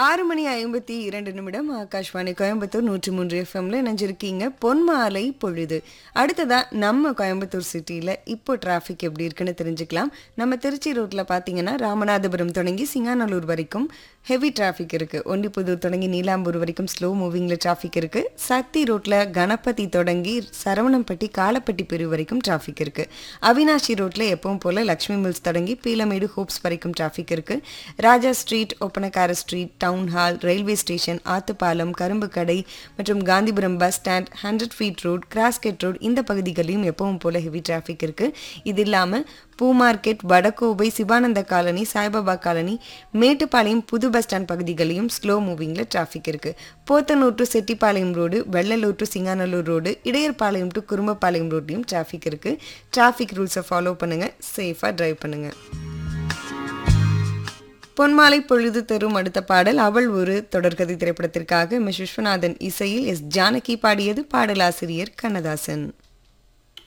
ஆறு மணி ஐம்பத்தி இரண்டு நிமிடம் ஆகாஷ்வாணி கோயம்புத்தூர் நூற்றி மூன்று எஃப்எம்ல நினைஞ்சிருக்கீங்க பொன்மாலை பொழுது அடுத்ததா நம்ம கோயம்புத்தூர் சிட்டியில் இப்போ டிராஃபிக் எப்படி இருக்குன்னு தெரிஞ்சுக்கலாம் நம்ம திருச்சி ரோட்டில் பார்த்தீங்கன்னா ராமநாதபுரம் தொடங்கி சிங்காநல்லூர் வரைக்கும் ஹெவி டிராஃபிக் இருக்கு ஒண்டிப்புதூர் தொடங்கி நீலாம்பூர் வரைக்கும் ஸ்லோ மூவிங்கில் டிராஃபிக் இருக்கு சக்தி ரோட்டில் கணபதி தொடங்கி சரவணம்பட்டி காலப்பட்டி பிரிவு வரைக்கும் டிராஃபிக் இருக்கு அவினாஷி ரோட்டில் எப்பவும் போல லக்ஷ்மி மில்ஸ் தொடங்கி பீலமேடு ஹோப்ஸ் வரைக்கும் டிராஃபிக் இருக்கு Raja street Oppanakara street town hall railway station Athupalam Karumbu Kadai மற்றும் Gandhipuram bus stand hundred feet road crosscut road இந்த பகுதிகளிலும் எப்பவும் போல ஹெவி டிராஃபிக் இருக்கு இது இல்லாமல் பூ market Vadakovai Sivananda colony Saibaba colony Mettupalayam புது பஸ் ஸ்டாண்ட் பகுதிகளையும் ஸ்லோ மூவிங்கில் டிராஃபிக் இருக்கு Pothanur to Chettipalayam road Vellalur to Singanallur road Idayarpalayam to Kurumbapalayam ரோட்லையும் டிராஃபிக் இருக்கு டிராஃபிக் ரூல்ஸை ஃபாலோ பண்ணுங்க சேஃபாக டிரைவ் பண்ணுங்க பொன்மாலை பொழுது தரும் அடுத்த பாடல் அவள் ஒரு தொடர்கதை திரைப்படத்திற்காக மிஸ் விஸ்வநாதன் இசையில் எஸ் ஜானகி பாடியது பாடலாசிரியர் கண்ணதாசன்